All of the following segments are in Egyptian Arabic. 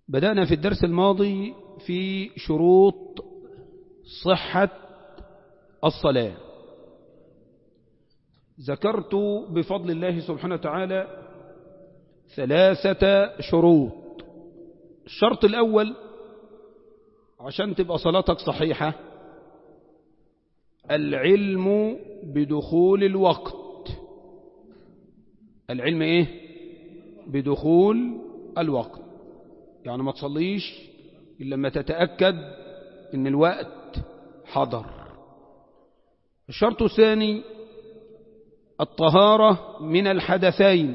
بدأنا في الدرس الماضي في شروط صحة الصلاة ذكرت بفضل الله سبحانه وتعالى ثلاثة شروط الشرط الأول عشان تبقى صلاتك صحيحة العلم بدخول الوقت العلم ايه بدخول الوقت يعني ما تصليش إلا لما تتأكد ان الوقت حضر الشرط الثاني الطهارة من الحدثين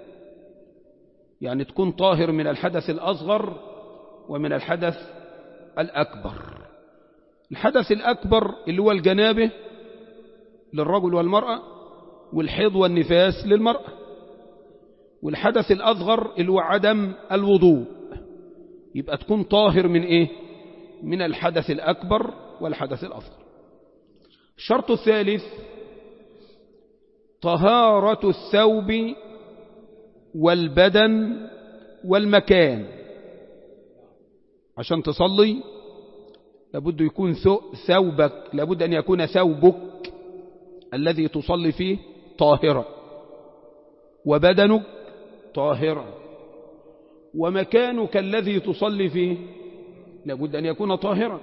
يعني تكون طاهر من الحدث الأصغر ومن الحدث الأكبر الحدث الأكبر اللي هو الجنابه للرجل والمرأة والحيض والنفاس للمرأة والحدث الأصغر اللي هو عدم الوضوء يبقى تكون طاهر من إيه من الحدث الأكبر والحدث الأصغر الشرط الثالث طهارة الثوب والبدن والمكان عشان تصلي لابد يكون ثوبك لابد أن يكون ثوبك الذي تصلي فيه طاهرا وبدنك طاهرا ومكانك الذي تصلي فيه لابد أن يكون طاهرا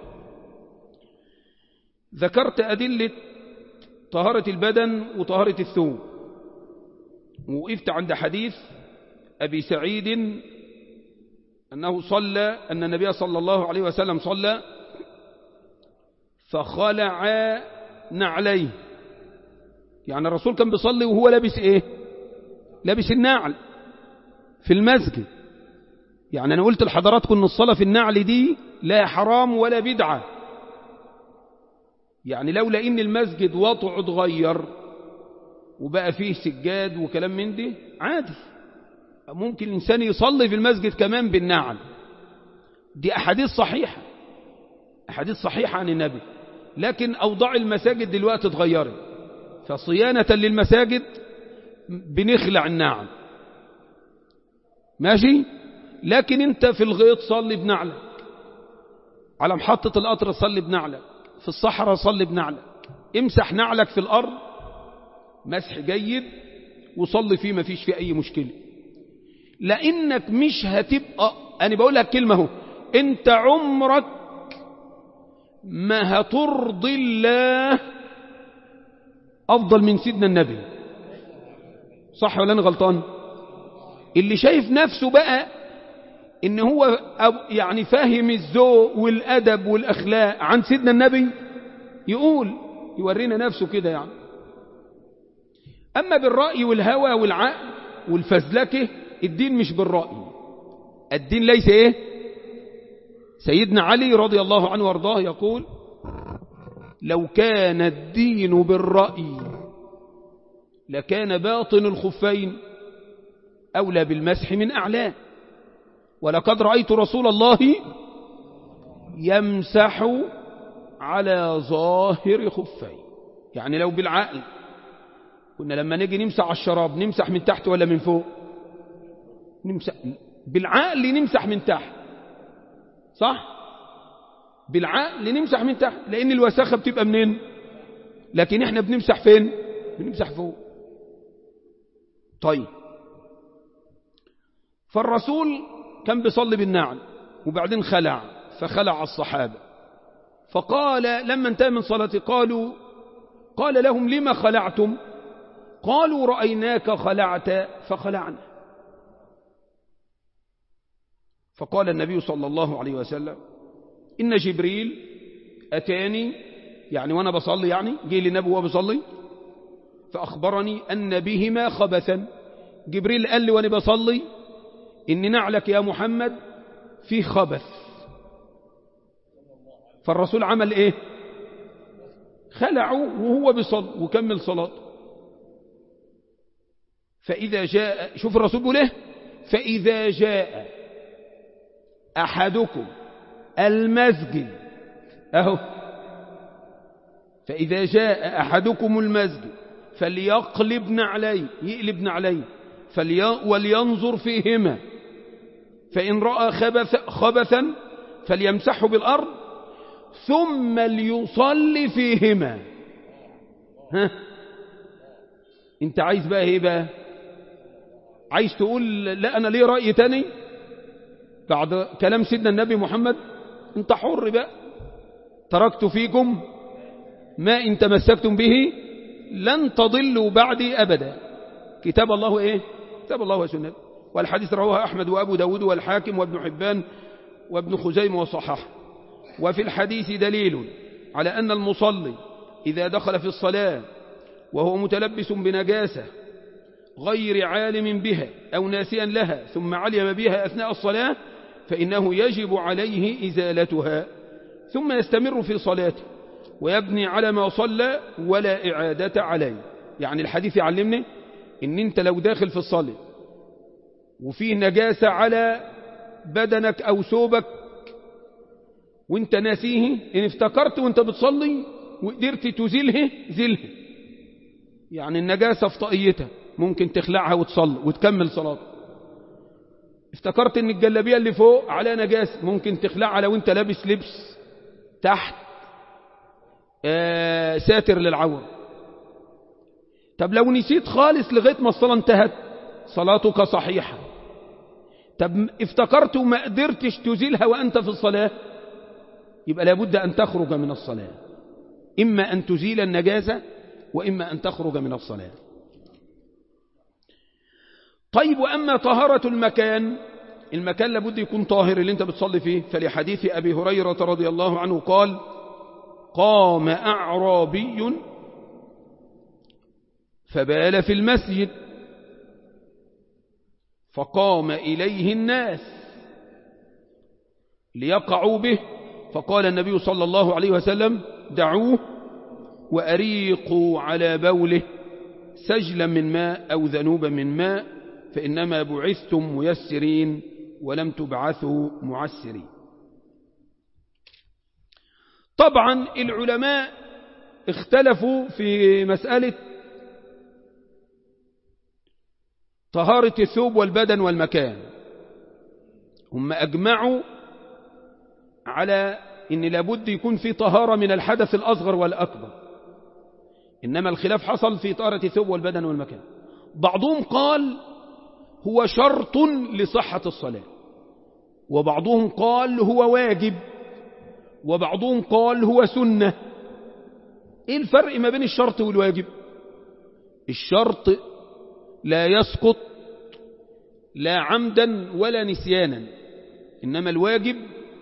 ذكرت أدلة طهارة البدن وطهارة الثوب وقفت عند حديث أبي سعيد أنه صلى أن النبي صلى الله عليه وسلم صلى فخلع نعليه يعني الرسول كان بيصلي وهو لابس ايه لابس النعل في المسجد يعني انا قلت لحضراتكم ان الصلاة في النعل دي لا حرام ولا بدعة يعني لولا ان المسجد وضعه اتغير وبقى فيه سجاد وكلام من دي عادي ممكن الانسان يصلي في المسجد كمان بالنعل دي احاديث صحيحة احاديث صحيحة عن النبي لكن اوضاع المساجد دلوقتي اتغيرت فصيانة للمساجد بنخلع النعل ماشي لكن انت في الغيط صلي بنعلك على محطة القطر صلي بنعلك في الصحراء صلي بنعلك امسح نعلك في الأرض مسح جيد وصلي فيه ما فيش فيه أي مشكلة لأنك مش هتبقى أنا بقول لك كلمة اهو انت عمرك ما هترضي الله أفضل من سيدنا النبي صح ولا أنا غلطان اللي شايف نفسه بقى إن هو يعني فاهم الذوق والأدب والأخلاق عن سيدنا النبي يقول يورينا نفسه كده يعني أما بالرأي والهوى والعقل والفزلكة الدين مش بالرأي الدين ليس إيه سيدنا علي رضي الله عنه وارضاه يقول لو كان الدين بالرأي لكان باطن الخفين أولى بالمسح من أعلاه ولقد رأيت رسول الله يمسح على ظاهر خفين يعني لو بالعقل كنا لما نيجي نمسح على الشراب نمسح من تحت ولا من فوق نمسح بالعقل نمسح من تحت صح بالعقل نمسح من تحت لأن الوساخة بتبقى منين لكن احنا بنمسح فين بنمسح فوق طيب فالرسول كان بيصلي بالنعل وبعدين خلع فخلع الصحابة فقال لما انتهى من صلاته قالوا قال لهم لما خلعتم قالوا رأيناك خلعت فخلعنا فقال النبي صلى الله عليه وسلم إن جبريل أتاني يعني وأنا بصلي يعني جه للنبي وهو بصلي فأخبرني أن بهما خبثا جبريل قال لي وأنا بصلي إن نعلك يا محمد فيه خبث فالرسول عمل إيه خلعه وهو بصلي وكمل صلاته فإذا جاء شوف الرسول بيقول إيه فإذا جاء أحدكم المسجد أهو فإذا جاء أحدكم المسجد فليقلب عليه يقلب عليه فلي ولينظر فيهما فإن رأى خبث خبثا فليمسحه بالأرض ثم ليصلي فيهما ها انت عايز بقى ايه بقى عايز تقول لا انا ليه رأي تاني بعد كلام سيدنا النبي محمد انت حر بقى تركت فيكم ما ان تمسكتم به لن تضلوا بعدي ابدا كتاب الله ايه كتاب الله وسنته والحديث رواه احمد وابو داود والحاكم وابن حبان وابن خزيمة وصححه وفي الحديث دليل على أن المصلي إذا دخل في الصلاة وهو متلبس بنجاسة غير عالم بها أو ناسيا لها ثم علم بها أثناء الصلاة فإنه يجب عليه إزالتها ثم يستمر في صلاته ويبني على ما صلى ولا إعادة عليه يعني الحديث يعلمني إن أنت لو داخل في الصلاة وفيه نجاسة على بدنك أو ثوبك وانت ناسيه إن افتكرت وانت بتصلي وقدرت تزيله زيلها يعني النجاسة في طاقيتها ممكن تخلعها وتصلي وتكمل صلاتك افتكرت ان الجلابيه اللي فوق عليها نجاسة ممكن تخلعها لو انت لابس لبس تحت آه ساتر للعورة طب لو نسيت خالص لغاية ما الصلاة انتهت صلاتك صحيحة طب افتكرت وما قدرتش تزيلها وأنت في الصلاة يبقى لابد أن تخرج من الصلاة إما أن تزيل النجاسة وإما أن تخرج من الصلاة طيب وأما طهارة المكان المكان لابد يكون طاهر اللي انت بتصلي فيه فلحديث أبي هريرة رضي الله عنه قال قام أعرابي فبال في المسجد فقام إليه الناس ليقعوا به فقال النبي صلى الله عليه وسلم دعوه وأريقوا على بوله سجلا من ماء أو ذنوبا من ماء فإنما بعثتم ميسرين ولم تبعثوا معسرين طبعا العلماء اختلفوا في مسألة طهارة الثوب والبدن والمكان هم أجمعوا على أن لابد يكون في طهارة من الحدث الأصغر والأكبر إنما الخلاف حصل في طهارة الثوب والبدن والمكان بعضهم قال هو شرط لصحة الصلاة وبعضهم قال هو واجب وبعضهم قال هو سنة ايه الفرق ما بين الشرط والواجب الشرط لا يسقط لا عمدا ولا نسيانا إنما الواجب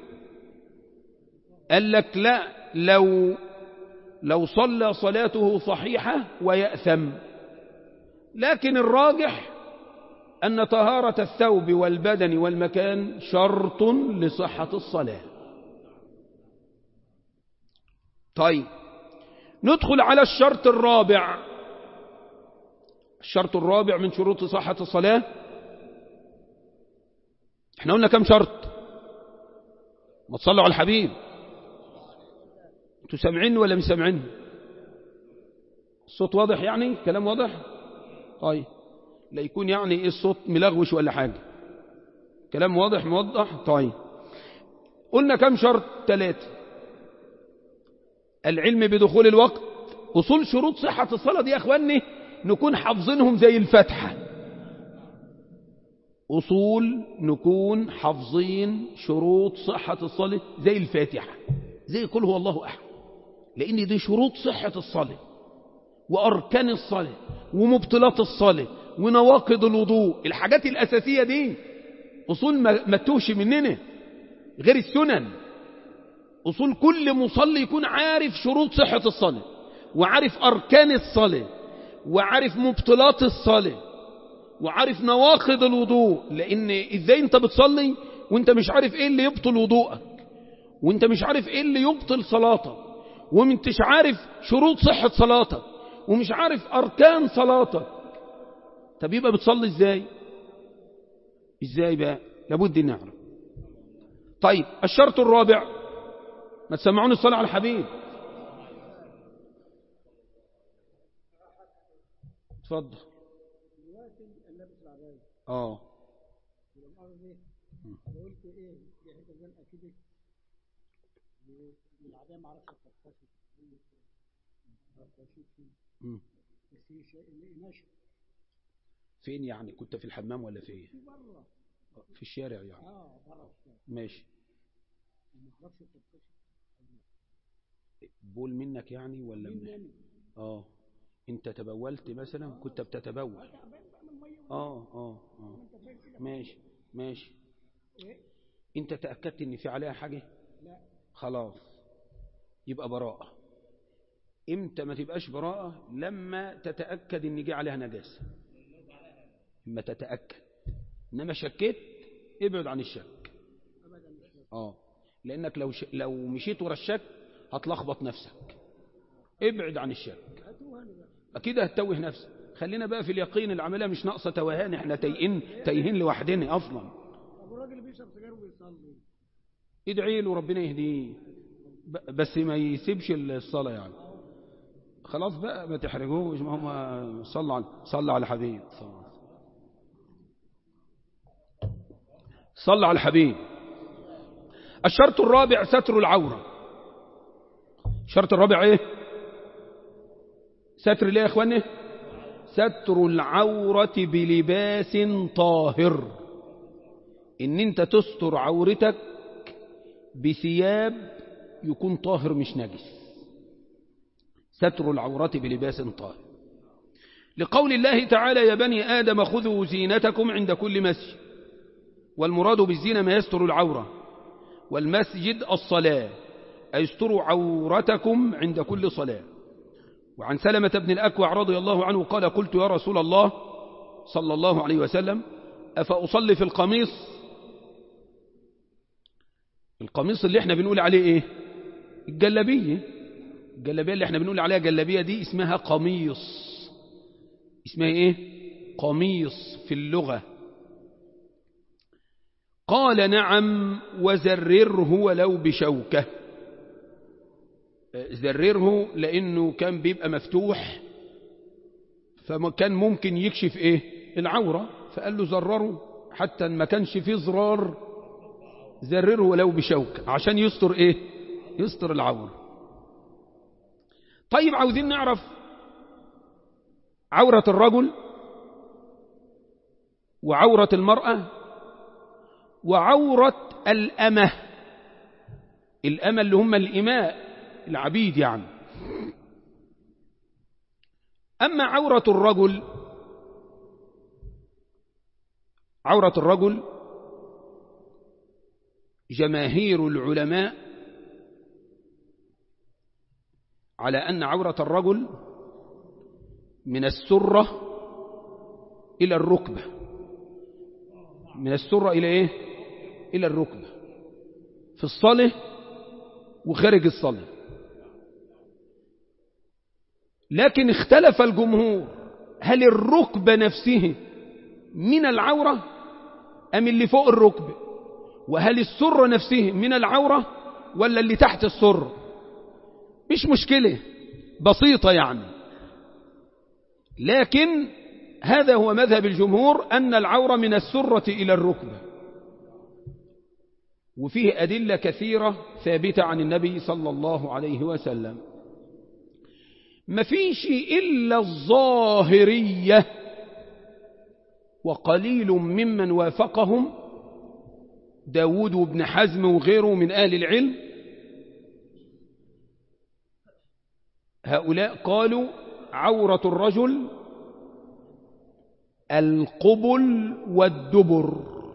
قال لك لا لو لو صلى صلاته صحيحة ويأثم لكن الراجح أن طهارة الثوب والبدن والمكان شرط لصحة الصلاة طيب ندخل على الشرط الرابع الشرط الرابع من شروط صحة الصلاة احنا قلنا كم شرط ما تصلوا على الحبيب انتوا سامعين ولا مش سامعين الصوت واضح يعني كلام واضح طيب لا يكون يعني ايه الصوت ملغوش ولا حاجة كلام واضح موضح طيب قلنا كم شرط ثلاثة العلم بدخول الوقت أصول شروط صحة الصلاة دي يا أخواني نكون حافظينهم زي الفتحة أصول نكون حافظين شروط صحة الصلاة زي الفاتحة زي كل هو الله أحد لأن دي شروط صحة الصلاة وأركان الصلاة ومبطلات الصلاة ونواقض الوضوء الحاجات الأساسية دي أصول ما توش مننا غير السنن أصول كل مصلي يكون عارف شروط صحة الصلاة وعارف أركان الصلاة وعارف مبطلات الصلاة وعارف نواقض الوضوء لأن إزاي أنت بتصلي وأنت مش عارف إيه اللي يبطل وضوءك وأنت مش عارف إيه اللي يبطل صلاتك ومنتش عارف شروط صحة صلاتك ومش عارف أركان صلاتك طب يبقى بتصلي إزاي إزاي بقى لابد نعرف طيب الشرط الرابع ما تسمعون الصلاة على الحبيب اتفضل اه قلت ايه في حته زنقه كده العاديه ما اعرفش تكتشف مم. بس هي شيء نشف فين يعني كنت في الحمام ولا في ايه في بره في الشارع يعني اه بره الشارع ماشي ما اعرفش تكتشف بول منك يعني ولا مين من مني اه انت تبولت مثلا كنت بتتبول تعبان بقى من الميه اه اه اه انت فاهم كده ماشي ماشي ايه انت تأكدت ان في عليها حاجة لا خلاص يبقى براءة امتى ما تبقاش براءة لما تتأكد ان جه عليها نجاسة لما تتأكد انما شكيت ابعد عن الشك ابدا مش فاهم. اه لانك لو ش... لو مشيت ورا الشك هتلخبط نفسك ابعد عن الشك هاتوها لي بقى اكيد هتتوه نفسك خلينا بقى في اليقين العمليه مش ناقصه توهان احنا تايهين تايهين لوحدنا اصلا طب الراجل بيشرب سجاير ويصلي ادعي له ربنا يهديه ب- بس ما يسيبش الصلاه يعني خلاص بقى ما تحرجوش ما هم صلوا على صلوا على الحبيب صلى الله عليه وسلم. صلوا على الحبيب الشرط الرابع ستر العوره الشرط الرابع ايه ستر ليه يا اخواني ستر العورة بلباس طاهر ان انت تستر عورتك بثياب يكون طاهر مش نجس ستر العورة بلباس طاهر لقول الله تعالى يا بني آدم خذوا زينتكم عند كل مسجد والمراد بالزينة ما يستر العورة والمسجد الصلاة أي استروا عورتكم عند كل صلاة وعن سلمة بن الأكوع رضي الله عنه قال قلت يا رسول الله صلى الله عليه وسلم أفأصلي في القميص القميص اللي احنا بنقول عليه ايه الجلبية الجلبية اللي احنا بنقول عليها جلبية دي اسمها قميص اسمها ايه قميص في اللغة قال نعم وزرره ولو بشوكة زرره لأنه كان بيبقى مفتوح فكان ممكن يكشف ايه العورة فقال له زرره حتى ما كانش فيه زرار زرره ولو بشوكة عشان يستر ايه يستر العورة طيب عاوزين نعرف عورة الرجل وعورة المرأة وعورة الأمة الأمة اللي هم الإماء العبيد يعني أما عورة الرجل عورة الرجل جماهير العلماء على أن عورة الرجل من السرة إلى الركبة من السرة إلى إيه إلى الركبة في الصلاة وخارج الصلاة لكن اختلف الجمهور هل الركبة نفسه من العورة أم اللي فوق الركبة وهل السرة نفسه من العورة ولا اللي تحت السرة مش مشكلة بسيطة يعني لكن هذا هو مذهب الجمهور أن العورة من السرة إلى الركبة وفيه أدلة كثيرة ثابتة عن النبي صلى الله عليه وسلم ما فيش إلا الظاهرية وقليل ممن وافقهم داود وابن حزم وغيره من أهل العلم هؤلاء قالوا عورة الرجل القبل والدبر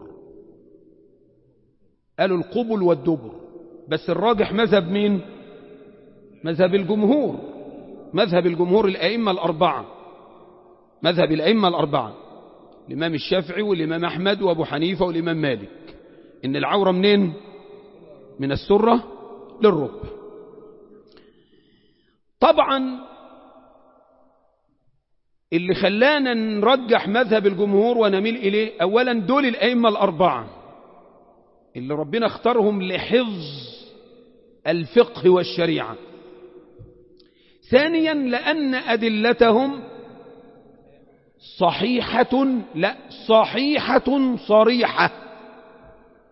قالوا القبل والدبر بس الراجح مذهب مين مذهب الجمهور مذهب الجمهور الأئمة الأربعة مذهب الأئمة الأربعة الإمام الشافعي والإمام أحمد وأبو حنيفة والإمام مالك إن العورة منين من السرة للركبة طبعا اللي خلانا نرجح مذهب الجمهور ونميل إليه أولا دول الأئمة الأربعة اللي ربنا اختارهم لحفظ الفقه والشريعة ثانيا لأن أدلتهم صحيحة لا صحيحة صريحة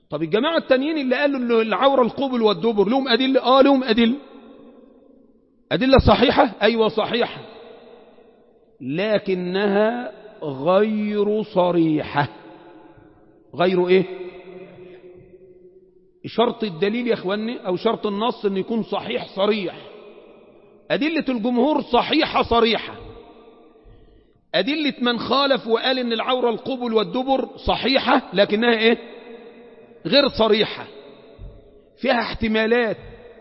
طب الجماعة التانيين اللي قالوا إن العورة القبل والدبر لهم أدلة آه لهم أدلة أدلة صحيحة أيوة صحيحة لكنها غير صريحة غير إيه شرط الدليل يا أخواني أو شرط النص أن يكون صحيح صريح أدلة الجمهور صحيحة صريحة أدلة من خالف وقال أن العورة القبل والدبر صحيحة لكنها إيه غير صريحة فيها احتمالات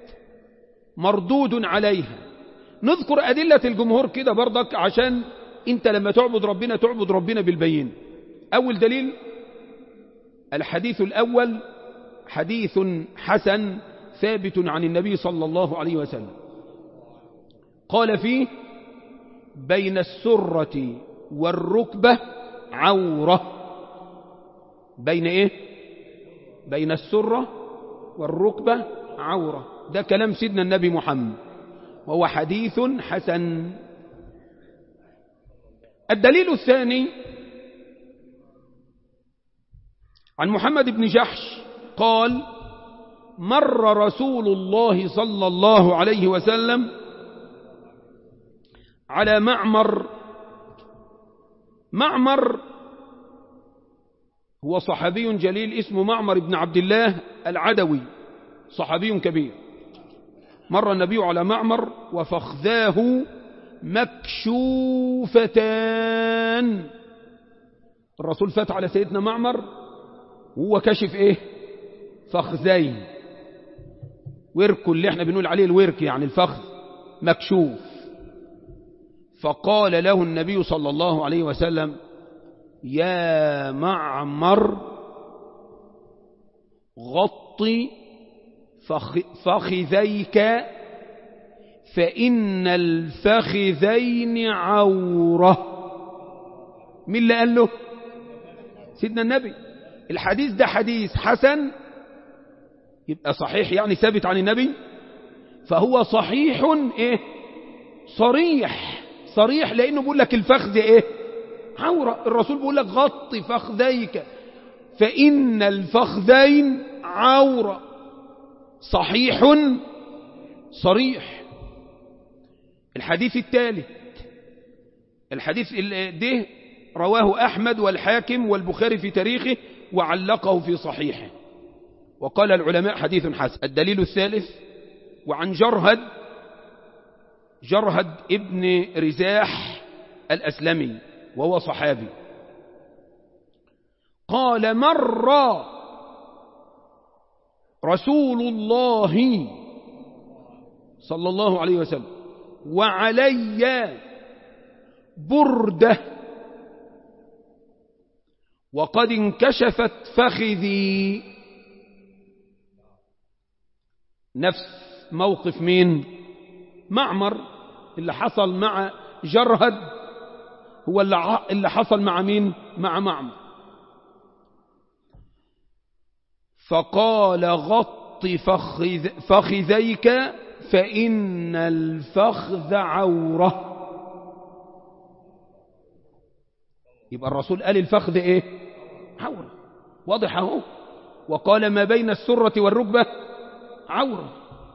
مردود عليها نذكر أدلة الجمهور كده برضك عشان انت لما تعبد ربنا تعبد ربنا بالبين أول دليل الحديث الأول حديث حسن ثابت عن النبي صلى الله عليه وسلم قال فيه بين السرة والركبة عورة بين ايه بين السرة والركبة عورة ده كلام سيدنا النبي محمد وهو حديث حسن الدليل الثاني عن محمد بن جحش قال مر رسول الله صلى الله عليه وسلم على معمر معمر هو صحابي جليل اسمه معمر بن عبد الله العدوي صحابي كبير مر النبي على معمر وفخذاه مكشوفتان الرسول فات على سيدنا معمر وهو كشف ايه فخذين ورك اللي احنا بنقول عليه الورك يعني الفخذ مكشوف فقال له النبي صلى الله عليه وسلم يا معمر غطي فخ فخذيك فإن الفخذين عورة مين اللي قال له سيدنا النبي الحديث ده حديث حسن يبقى صحيح يعني ثابت عن النبي فهو صحيح ايه صريح صريح لانه بيقول لك الفخذ ايه عورة الرسول بيقول لك غطي فخذيك فإن الفخذين عورة صحيح صريح الحديث الثالث الحديث ده رواه أحمد والحاكم والبخاري في تاريخه وعلقه في صحيحه وقال العلماء حديث حسن الدليل الثالث وعن جرهد جرهد ابن رزاح الأسلمي وهو صحابي قال مر رسول الله صلى الله عليه وسلم وعلي بردة وقد انكشفت فخذي نفس موقف مين معمر اللي حصل مع جرهد هو اللي حصل مع مين مع معمر فقال غط فخذ فخذيك فإن الفخذ عورة يبقى الرسول قال الفخذ ايه عورة واضح اهو وقال ما بين السرة والركبة عورة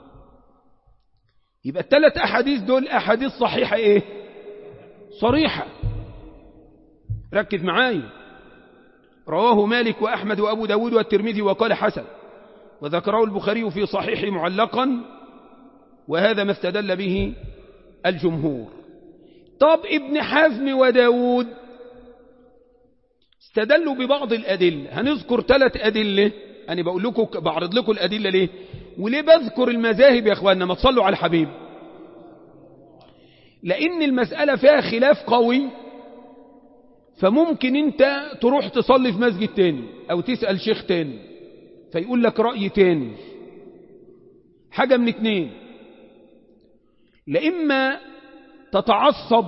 يبقى الثلاث أحاديث دول أحاديث صحيحة ايه صريحة ركز معايا رواه مالك وأحمد وأبو داود والترمذي وقال حسن وذكره البخاري في صحيح معلقا وهذا ما استدل به الجمهور طب ابن حزم وداود استدلوا ببعض الأدلة هنذكر ثلاث أدلة أنا بقول لكم بعرض لكم الأدلة ليه وليه بذكر المذاهب يا أخواننا ما تصلوا على الحبيب لأن المسألة فيها خلاف قوي فممكن انت تروح تصلي في مسجد تاني او تسأل شيخ تاني فيقول لك رأي تاني حاجة من اتنين لإما تتعصب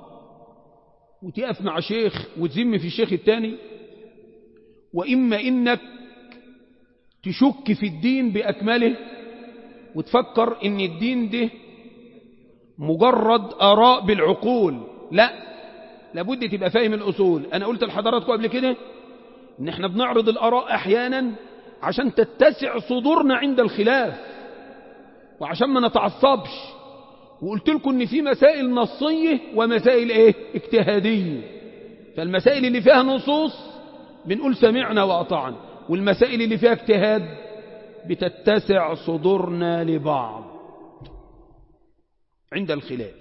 وتقف مع شيخ وتذم في الشيخ التاني وإما إنك تشك في الدين بأكمله وتفكر إن الدين ده مجرد آراء بالعقول لا لابد تبقى فاهم الأصول أنا قلت لحضراتكم قبل كده إن احنا بنعرض الآراء أحيانا عشان تتسع صدورنا عند الخلاف وعشان ما نتعصبش وقلت لكم ان في مسائل نصية ومسائل ايه اجتهادية فالمسائل اللي فيها نصوص بنقول سمعنا وأطعنا والمسائل اللي فيها اجتهاد بتتسع صدورنا لبعض عند الخلاف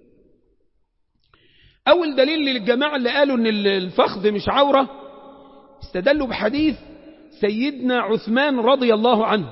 أول دليل للجماعة اللي قالوا أن الفخذ مش عورة استدلوا بحديث سيدنا عثمان رضي الله عنه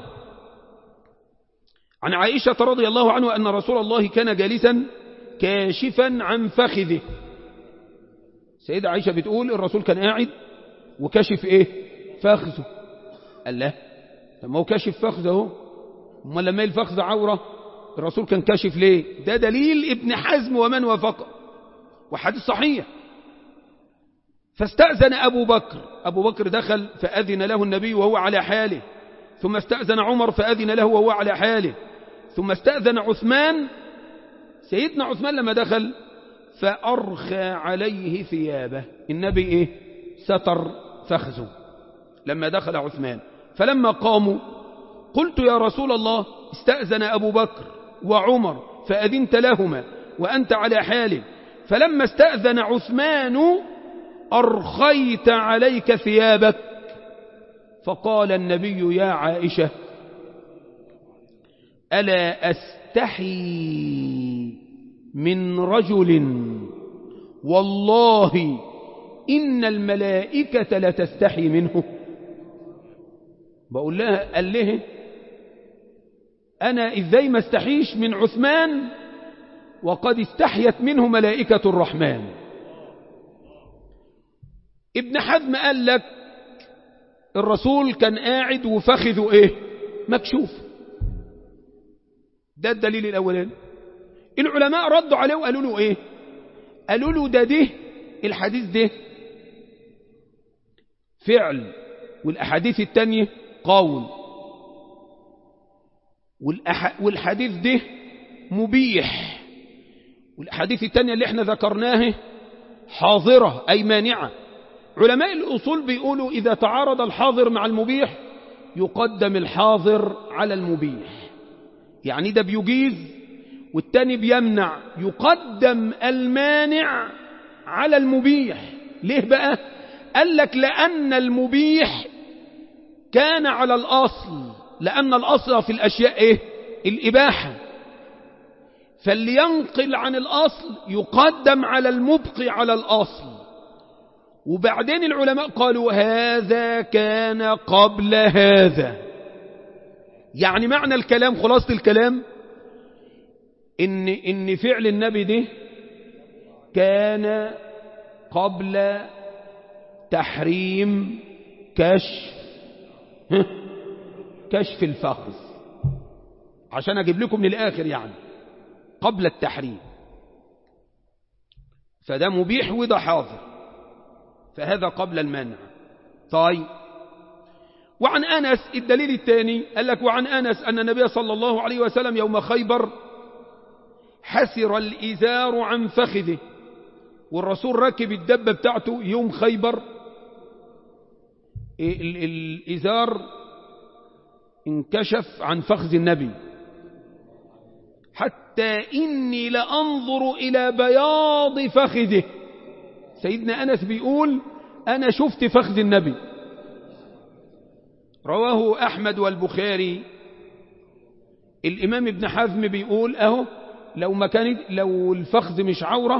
عن عائشة رضي الله عنه أن رسول الله كان جالسا كاشفا عن فخذه سيدة عائشة بتقول الرسول كان قاعد وكشف ايه فخذه قال لا طب ما هو كشف فخذه امال لما الفخذ عورة الرسول كان كاشف ليه ده دليل ابن حزم ومن وافقه وحديث صحيح فاستأذن أبو بكر أبو بكر دخل فأذن له النبي وهو على حاله ثم استأذن عمر فأذن له وهو على حاله ثم استأذن عثمان سيدنا عثمان لما دخل فأرخى عليه ثيابه النبي إيه ستر فخذه لما دخل عثمان فلما قاموا قلت يا رسول الله استأذن أبو بكر وعمر فأذنت لهما وأنت على حال فلما استأذن عثمان أرخيت عليك ثيابك فقال النبي يا عائشة ألا أستحي من رجل والله إن الملائكة لتستحي منه بقول لها قال له أنا إزاي ما استحيش من عثمان وقد استحيت منه ملائكة الرحمن ابن حزم قال لك الرسول كان قاعد وفخذه ايه مكشوف ده الدليل الأولاني العلماء ردوا عليه وقالوا له ايه قالوا له ده ده الحديث ده فعل والأحاديث التانية قول والأح... والحديث ده مبيح والأحاديث التانية اللي احنا ذكرناها حاضرة أي مانعة علماء الأصول بيقولوا إذا تعارض الحاضر مع المبيح يقدم الحاضر على المبيح يعني ده بيجيز والتاني بيمنع يقدم المانع على المبيح ليه بقى قال لك لأن المبيح كان على الأصل لأن الأصل في الأشياء إيه الإباحة فاللي ينقل عن الأصل يقدم على المبقي على الأصل وبعدين العلماء قالوا هذا كان قبل هذا يعني معنى الكلام خلاصة الكلام إن, إن فعل النبي ده كان قبل تحريم كشف كشف الفخذ عشان أجيب لكم من الآخر يعني قبل التحريم فده مبيح وده حاضر فهذا قبل المنع طيب وعن أنس الدليل الثاني قال لك وعن أنس أن النبي صلى الله عليه وسلم يوم خيبر حسر الإزار عن فخذه والرسول ركب الدبة بتاعته يوم خيبر الإزار انكشف عن فخذ النبي حتى إني لأنظر إلى بياض فخذه سيدنا أنس بيقول أنا شفت فخذ النبي رواه أحمد والبخاري الإمام ابن حزم بيقول أهو لو ما كان لو الفخذ مش عورة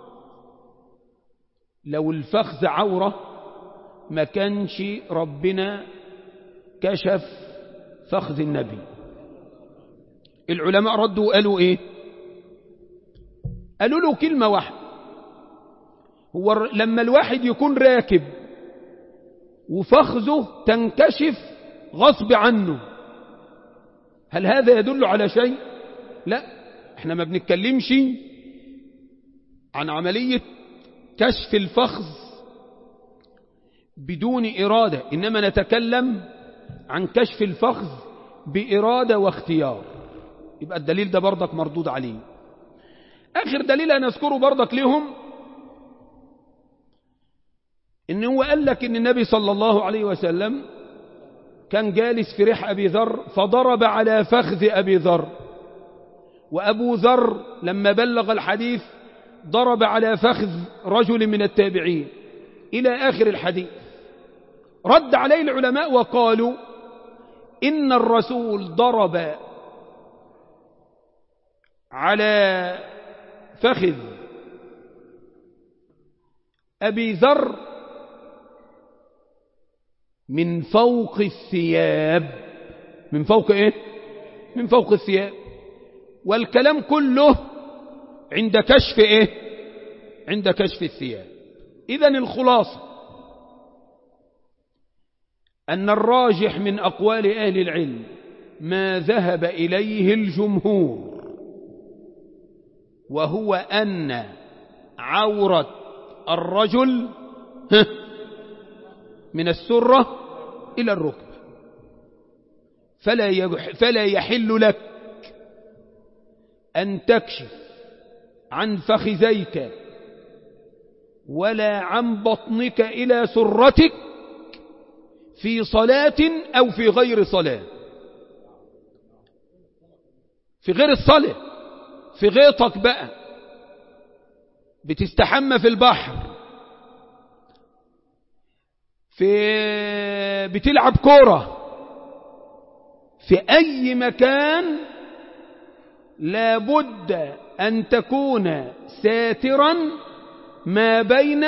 لو الفخذ عورة ما كانش ربنا كشف فخذ النبي العلماء ردوا قالوا ايه قالوا له كلمة واحدة هو لما الواحد يكون راكب وفخذه تنكشف غصب عنه هل هذا يدل على شيء لا احنا ما بنتكلمش عن عملية كشف الفخذ بدون إرادة إنما نتكلم عن كشف الفخذ بإرادة واختيار يبقى الدليل ده برضك مردود عليه آخر دليل أنا أذكره برضك لهم إن هو قال لك إن النبي صلى الله عليه وسلم كان جالس في ريح أبي ذر فضرب على فخذ أبي ذر وأبو ذر لما بلغ الحديث ضرب على فخذ رجل من التابعين إلى آخر الحديث رد عليه العلماء وقالوا إن الرسول ضرب على فخذ أبي ذر من فوق الثياب من فوق إيه من فوق الثياب والكلام كله عند كشف إيه عند كشف الثياب إذا الخلاصة أن الراجح من أقوال أهل العلم ما ذهب إليه الجمهور وهو أن عورة الرجل من السرة إلى الركبة فلا, فلا يحل لك أن تكشف عن فخذيك ولا عن بطنك إلى سرتك في صلاة أو في غير صلاة في غير الصلاة في غيطك بقى بتستحمى في البحر في بتلعب كورة في أي مكان لابد أن تكون ساترا ما بين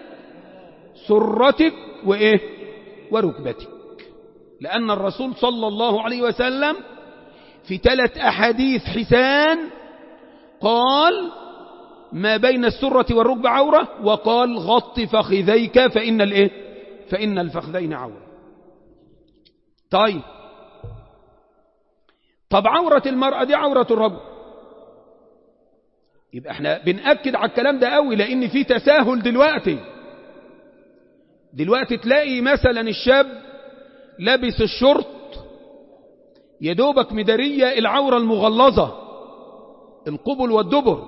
سرتك وإيه وركبتك لأن الرسول صلى الله عليه وسلم في ثلاث أحاديث حسان قال ما بين السرة والركبة عورة وقال غط فخذيك فإن الإيه فإن الفخذين عورة طيب طب عورة المرأة دي عورة الرجل يبقى احنا بنأكد على الكلام ده قوي لأن في تساهل دلوقتي دلوقتي تلاقي مثلا الشاب لابس الشرط يدوبك مدارية العورة المغلظة القبل والدبر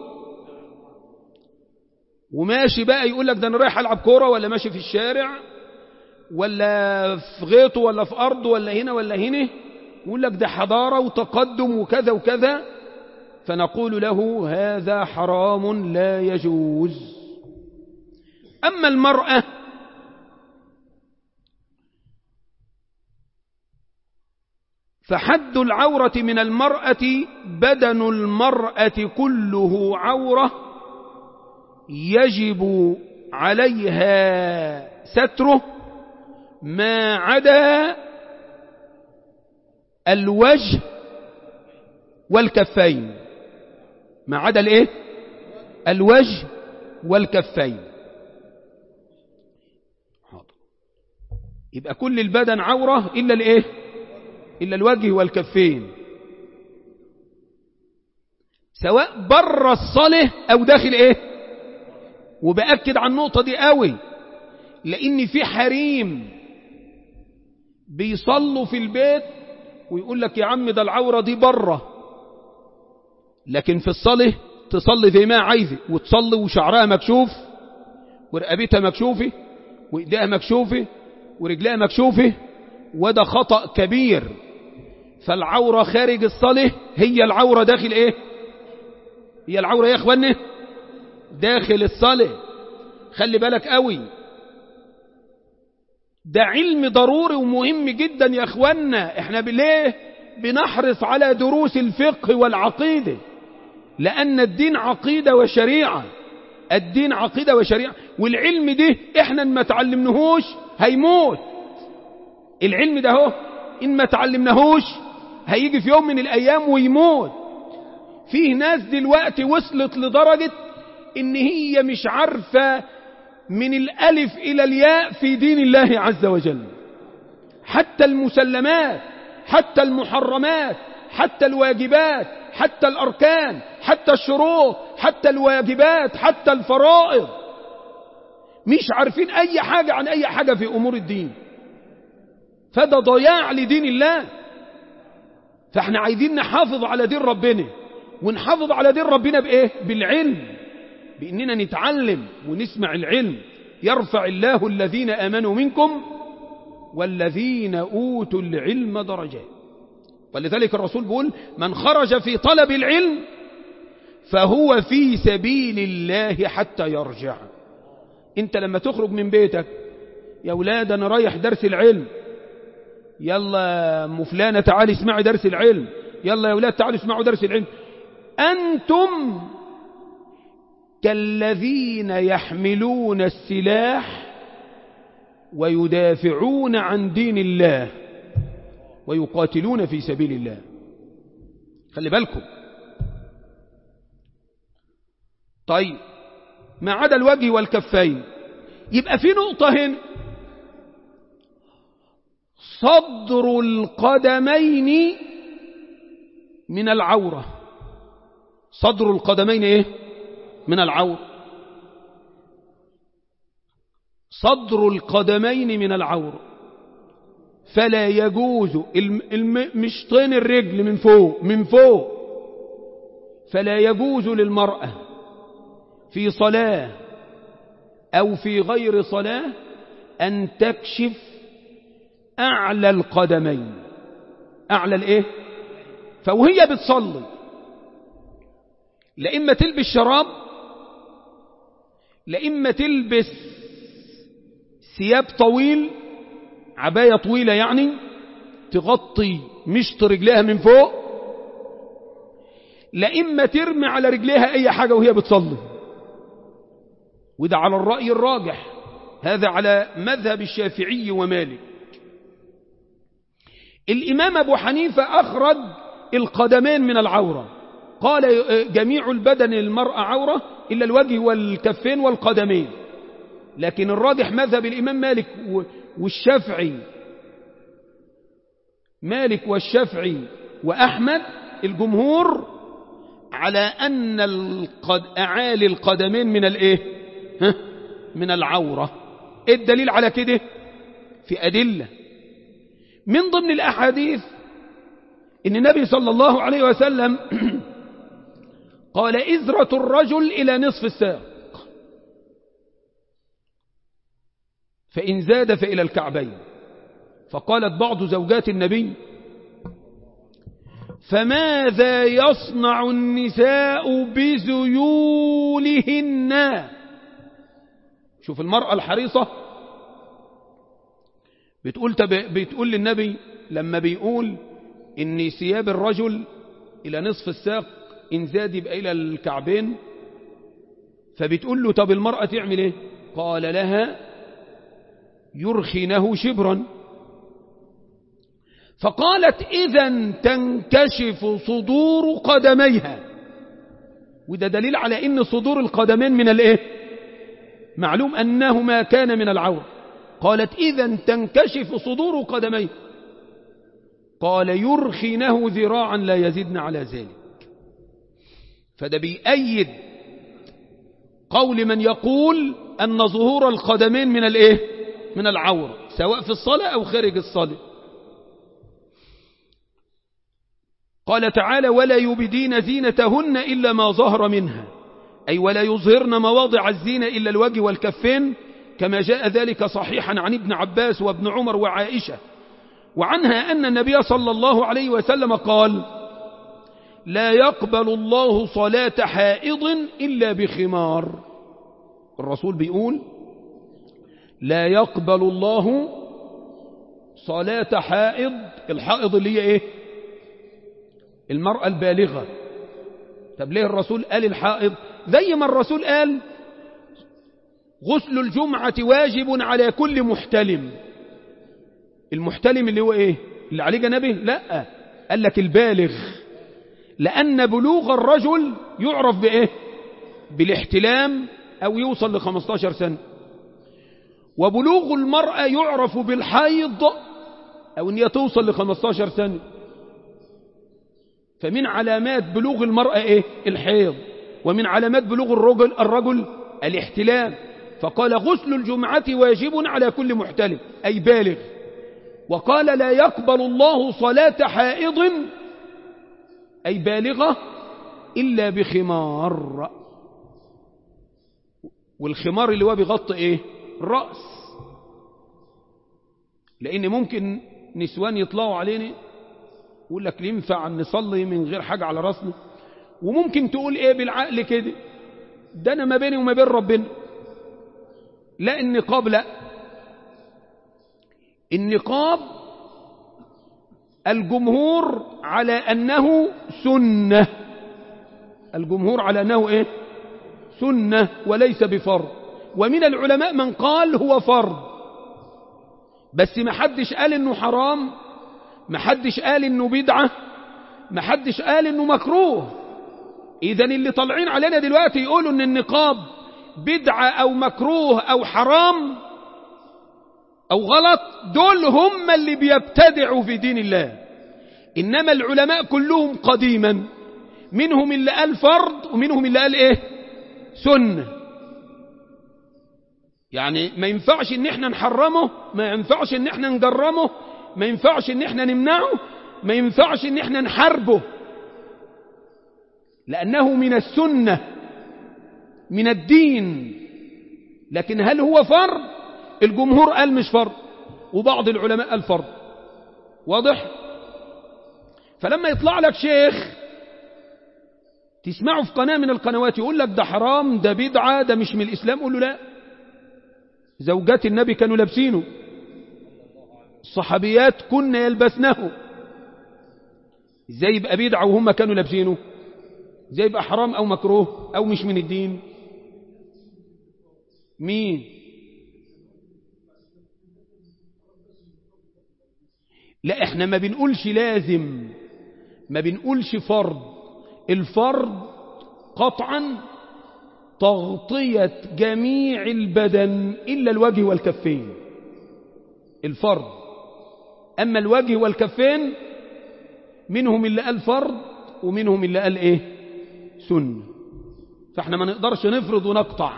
وماشي بقى يقول لك ده انا رايح العب كوره ولا ماشي في الشارع ولا في غيطه ولا في ارضه ولا هنا ولا هنا يقول لك ده حضاره وتقدم وكذا وكذا فنقول له هذا حرام لا يجوز اما المراه فحد العورة من المرأة بدن المرأة كله عورة يجب عليها ستره ما عدا الوجه والكفين ما عدا الايه الوجه والكفين حاضر يبقى كل البدن عورة إلا الايه إلا الوجه والكفين سواء بره الصلاة أو داخل إيه وبأكد على النقطة دي قوي لأن في حريم بيصلوا في البيت ويقول لك يا عم ده العورة دي بره لكن في الصلاة تصلي زي ما عايزة وتصلي وشعرها مكشوف ورقبتها مكشوفة وإيديها مكشوفة ورجلها مكشوفة وده خطأ كبير فالعورة خارج الصلاة هي العورة داخل ايه هي العورة يا اخواني داخل الصلاة خلي بالك قوي ده علم ضروري ومهم جدا يا اخوانا احنا ليه بنحرص على دروس الفقه والعقيدة لان الدين عقيدة وشريعة الدين عقيدة وشريعة والعلم ده احنا ما تعلمناهوش هيموت العلم ده هو إن ما تعلمناهوش هيجي في يوم من الأيام ويموت فيه ناس دلوقتي وصلت لدرجة إن هي مش عارفة من الألف إلى الياء في دين الله عز وجل حتى المسلمات حتى المحرمات حتى الواجبات حتى الأركان حتى الشروط حتى الواجبات حتى الفرائض مش عارفين أي حاجة عن أي حاجة في أمور الدين فده ضياع لدين الله فاحنا عايزين نحافظ على دين ربنا ونحافظ على دين ربنا بايه بالعلم باننا نتعلم ونسمع العلم يرفع الله الذين امنوا منكم والذين أوتوا العلم درجات ولذلك الرسول بيقول من خرج في طلب العلم فهو في سبيل الله حتى يرجع انت لما تخرج من بيتك يا ولاد انا رايح درس العلم يلا ام فلانه تعالي اسمعي درس العلم يلا يا ولاد تعالوا اسمعوا درس العلم انتم كالذين يحملون السلاح ويدافعون عن دين الله ويقاتلون في سبيل الله خلي بالكم طيب ما عدا الوجه والكفين يبقى في نقطة هنا صدر القدمين من العورة صدر القدمين ايه من العورة صدر القدمين من العورة فلا يجوز الم... الم... مش طين الرجل من فوق من فوق فلا يجوز للمرأة في صلاة أو في غير صلاة أن تكشف أعلى القدمين أعلى الإيه فوهي بتصلي لإما تلبس شراب لإما تلبس ثياب طويل عباية طويلة يعني تغطي مشط رجليها من فوق لإما ترمي على رجليها أي حاجة وهي بتصلي وده على الرأي الراجح هذا على مذهب الشافعي ومالك الإمام أبو حنيفة أخرج القدمين من العورة قال جميع البدن المرأة عورة إلا الوجه والكفين والقدمين لكن الراجح مذهب الإمام مالك والشافعي مالك والشافعي وأحمد الجمهور على أن القد... أعالي القدمين من الإيه ها؟ من العورة إيه الدليل على كده في أدلة من ضمن الأحاديث إن النبي صلى الله عليه وسلم قال إزرة الرجل إلى نصف الساق فإن زاد فإلى الكعبين فقالت بعض زوجات النبي فماذا يصنع النساء بذيولهن شوف المرأة الحريصة بتقول, تب... بتقول للنبي لما بيقول إن ثياب الرجل إلى نصف الساق إن زاد يبقى إلى الكعبين فبتقول له طب المرأة تعمل إيه قال لها يرخنه شبرا فقالت إذا تنكشف صدور قدميها وده دليل على إن صدور القدمين من الإيه معلوم أنه ما كان من العور قالت إذا تنكشف صدور قدميه قال يرخنه ذراعا لا يزدن على ذلك فده بيأيد قول من يقول أن ظهور القدمين من الإيه من العورة سواء في الصلاة أو خارج الصلاة قال تعالى ولا يبدين زينتهن إلا ما ظهر منها أي ولا يظهرن مواضع الزينة إلا الوجه والكفين كما جاء ذلك صحيحا عن ابن عباس وابن عمر وعائشة وعنها أن النبي صلى الله عليه وسلم قال لا يقبل الله صلاة حائض إلا بخمار الرسول بيقول لا يقبل الله صلاة حائض الحائض اللي هي ايه المرأة البالغة طب ليه الرسول قال الحائض زي ما الرسول قال غسل الجمعة واجب على كل محتلم المحتلم اللي هو ايه اللي عليه جنبه لا قال لك البالغ لأن بلوغ الرجل يعرف بإيه بالاحتلام أو يوصل ل 15 سنة وبلوغ المرأة يعرف بالحيض أو أن هي توصل ل 15 سنة فمن علامات بلوغ المرأة إيه الحيض ومن علامات بلوغ الرجل الرجل الاحتلام فقال غسل الجمعة واجب على كل محتلم أي بالغ وقال لا يقبل الله صلاة حائض أي بالغة إلا بخمار والخمار اللي هو بيغطي إيه الرأس لأن ممكن نسوان يطلعوا علينا يقول لك ينفع نصلي من غير حاجة على راسنا وممكن تقول ايه بالعقل كده ده انا ما بيني وما بين ربنا لا النقاب لا النقاب الجمهور على أنه سنة الجمهور على أنه إيه سنة وليس بفرض ومن العلماء من قال هو فرض بس ما حدش قال انه حرام ما حدش قال انه بدعة ما حدش قال انه مكروه اذا اللي طالعين علينا دلوقتي يقولوا ان النقاب بدعة او مكروه او حرام او غلط دول هم اللي بيبتدعوا في دين الله انما العلماء كلهم قديما منهم اللي قال فرض ومنهم اللي قال ايه سنة يعني ما ينفعش ان احنا نحرمه ما ينفعش ان احنا نجرمه ما ينفعش ان احنا نمنعه ما ينفعش ان احنا نحاربه لانه من السنة من الدين لكن هل هو فرض الجمهور قال مش فرض وبعض العلماء قال فرض واضح فلما يطلع لك شيخ تسمعه في قناة من القنوات يقول لك ده حرام ده بدعة ده مش من الإسلام قول له لا زوجات النبي كانوا لابسينه الصحابيات كن يلبسنه ازاي يبقى بدعة وهم كانوا لابسينه ازاي يبقى حرام او مكروه او مش من الدين مين لا احنا ما بنقولش لازم ما بنقولش فرض الفرض قطعا تغطية جميع البدن إلا الوجه والكفين الفرض أما الوجه والكفين منهم اللي قال فرض ومنهم اللي قال إيه سنة فاحنا ما نقدرش نفرض ونقطع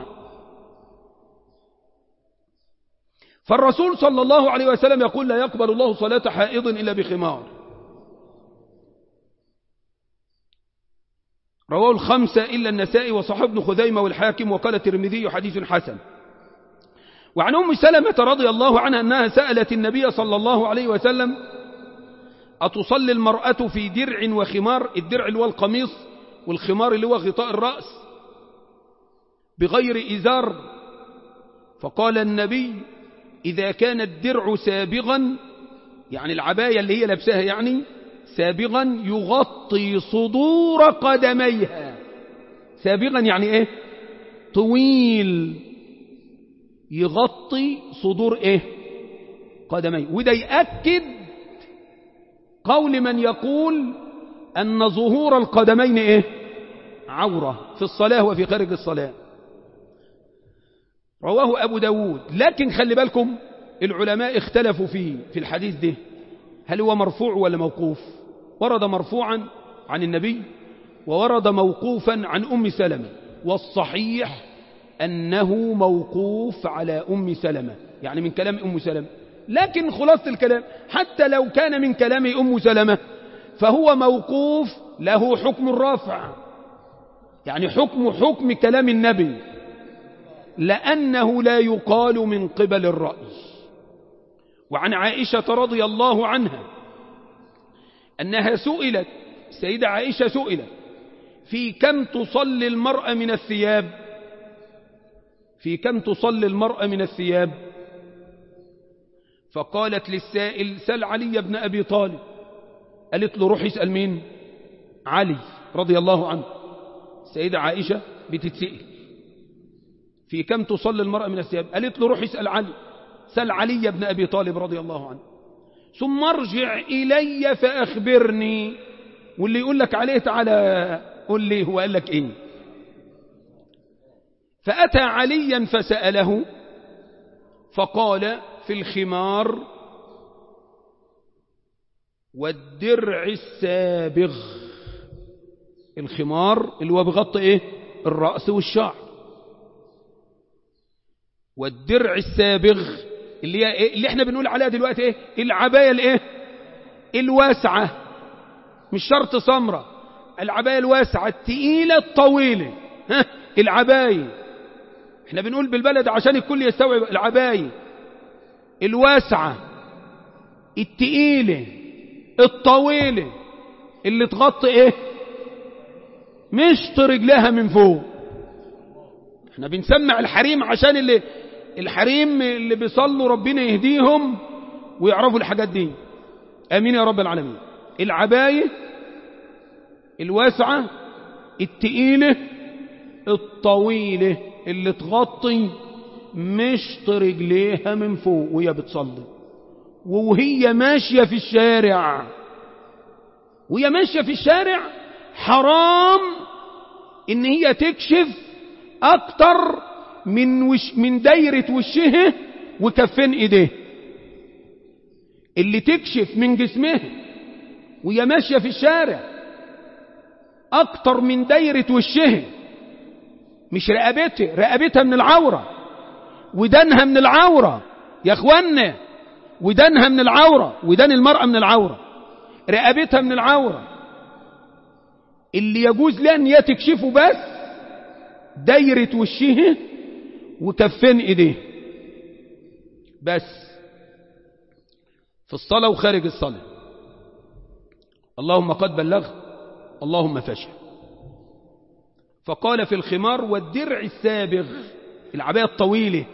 فالرسول صلى الله عليه وسلم يقول لا يقبل الله صلاة حائض إلا بخمار رواه الخمسة إلا النسائي وصحاب ابن خذيمة والحاكم وقال الترمذي حديث حسن وعن أم سلمة رضي الله عنها أنها سألت النبي صلى الله عليه وسلم أتصلي المرأة في درع وخمار الدرع اللي هو القميص والخمار اللي هو غطاء الرأس بغير إزار فقال النبي إذا كان الدرع سابغا يعني العباية اللي هي لابساها يعني سابغا يغطي صدور قدميها سابغا يعني ايه طويل يغطي صدور ايه قدميه وده يأكد قول من يقول أن ظهور القدمين ايه عورة في الصلاة وفي خارج الصلاة رواه أبو داود لكن خلي بالكم العلماء اختلفوا فيه في الحديث ده هل هو مرفوع ولا موقوف ورد مرفوعا عن النبي وورد موقوفا عن أم سلمة والصحيح أنه موقوف على أم سلمة يعني من كلام أم سلمة لكن خلاصة الكلام حتى لو كان من كلام أم سلمة فهو موقوف له حكم الرافع يعني حكم حكم كلام النبي لأنه لا يقال من قبل الرأي وعن عائشة رضي الله عنها أنها سئلت سيدة عائشة سئلت في كم تصلي المرأة من الثياب في كم تصلي المرأة من الثياب فقالت للسائل سل علي بن أبي طالب قالت له روح اسأل مين علي رضي الله عنه السيدة عائشة بتتسئل في كم تصلي المرأة من الثياب قالت له روح اسأل علي سل علي بن أبي طالب رضي الله عنه ثم ارجع إلي فأخبرني واللي يقول لك عليه تعالى قل لي هو قال لك إيه فأتى عليا فسأله فقال في الخمار والدرع السابغ الخمار اللي هو بغطي ايه الرأس والشعر والدرع السابغ اللي هي إيه؟ اللي احنا بنقول عليها دلوقتي ايه العباية الايه الواسعة مش شرط سمرة العباية الواسعة التقيلة الطويلة ها العباية احنا بنقول بالبلد عشان الكل يستوعب العباية الواسعة التقيلة الطويلة اللي تغطي ايه مشط رجلها من فوق احنا بنسمع الحريم عشان اللي الحريم اللي بيصلوا ربنا يهديهم ويعرفوا الحاجات دي امين يا رب العالمين العباية الواسعة التقيلة الطويلة اللي تغطي مشط رجليها من فوق وهي بتصلي وهي ماشية في الشارع وهي ماشية في الشارع حرام ان هي تكشف اكتر من وش من دايرة وشها وكفين ايديه اللي تكشف من جسمها وهي ماشية في الشارع اكتر من دايرة وشها مش رقبتها رقبتها من العورة ودانها من العورة يا اخوانا ودانها من العورة ودان المرأة من العورة رقبتها من العورة اللي يجوز لها ان هي تكشفه بس دايرة وشها وكفين ايديه بس في الصلاة وخارج الصلاة اللهم قد بلغ اللهم فشل فقال في الخمار والدرع السابغ العباية الطويلة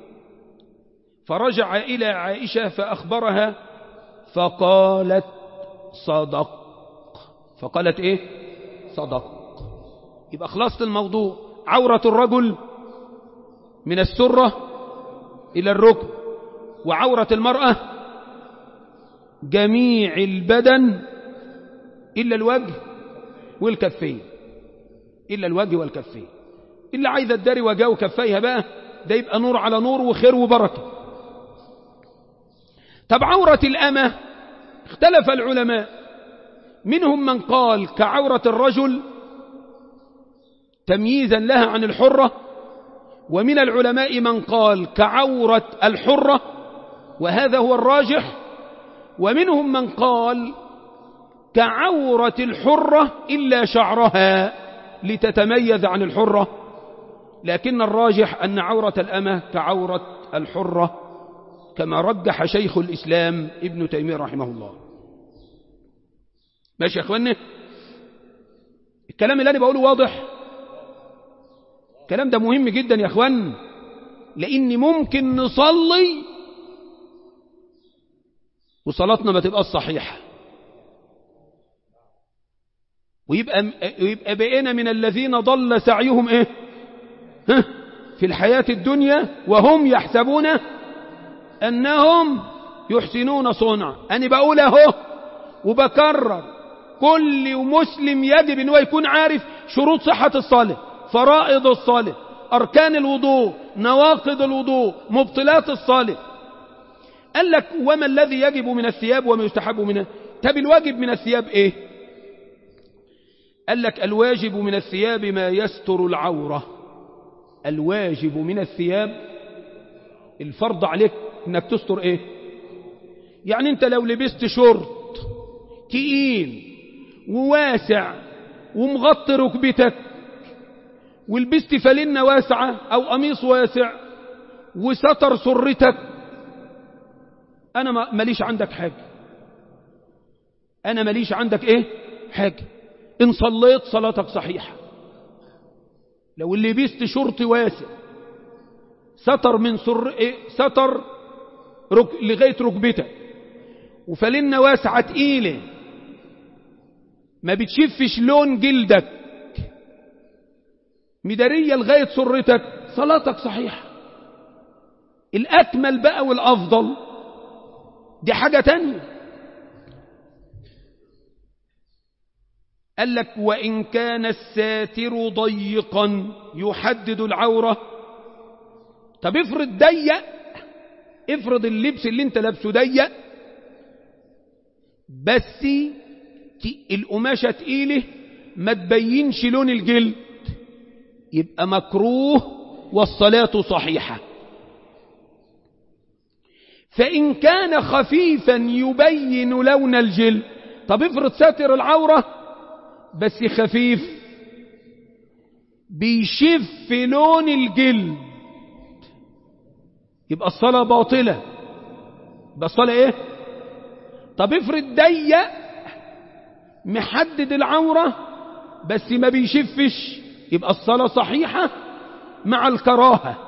فرجع إلى عائشة فأخبرها فقالت صدق فقالت إيه صدق يبقى خلاصة الموضوع عورة الرجل من السرة إلى الركب وعورة المرأة جميع البدن إلا الوجه والكفين إلا الوجه والكفين إلا عايزة الداري وجاه وكفيها بقى ده يبقى نور على نور وخير وبركة طب عورة الأمة اختلف العلماء منهم من قال كعورة الرجل تمييزا لها عن الحرة ومن العلماء من قال كعورة الحرة وهذا هو الراجح ومنهم من قال كعورة الحرة إلا شعرها لتتميز عن الحرة لكن الراجح أن عورة الأمة كعورة الحرة كما رجح شيخ الإسلام ابن تيمية رحمه الله ماشي يا أخواني الكلام اللي أنا بقوله واضح الكلام ده مهم جدا يا أخوان لأن ممكن نصلي وصلاتنا ما تبقى صحيحة ويبقى, ويبقى بقينا من الذين ضل سعيهم ايه ها في الحياة الدنيا وهم يحسبون أنهم يحسنون صنع أنا بقول اهو وبكرر كل مسلم يجب أنه يكون عارف شروط صحة الصلاة فرائض الصلاة أركان الوضوء نواقض الوضوء مبطلات الصلاة قال لك وما الذي يجب من الثياب وما يستحب منه طب الواجب من الثياب ايه قال لك الواجب من الثياب ما يستر العورة الواجب من الثياب الفرض عليك انك تستر ايه يعني انت لو لبست شورت تقيل وواسع ومغطي ركبتك ولبست فلنة واسعة او قميص واسع وستر سرتك انا ماليش عندك حاجة انا ماليش عندك ايه حاجة ان صليت صلاتك صحيحة لو اللي لبست شرط واسع ستر من سر إيه؟ ستر رك... لغاية ركبتك وفلنة واسعة تقيلة ما بتشفش لون جلدك مدارية لغاية سرتك صلاتك صحيحة الأكمل بقى والأفضل دي حاجة تانية قال لك وإن كان الساتر ضيقا يحدد العورة طب افرض ضيق افرض اللبس اللي انت لابسه ضيق بس القماشة تقيلة ما تبينش لون الجلد يبقى مكروه والصلاة صحيحة فإن كان خفيفا يبين لون الجلد طب افرض ساتر العورة بس خفيف بيشف لون الجلد يبقى الصلاة باطلة يبقى الصلاة ايه طب افرض ضيق محدد العورة بس ما بيشفش يبقى الصلاة صحيحة مع الكراهة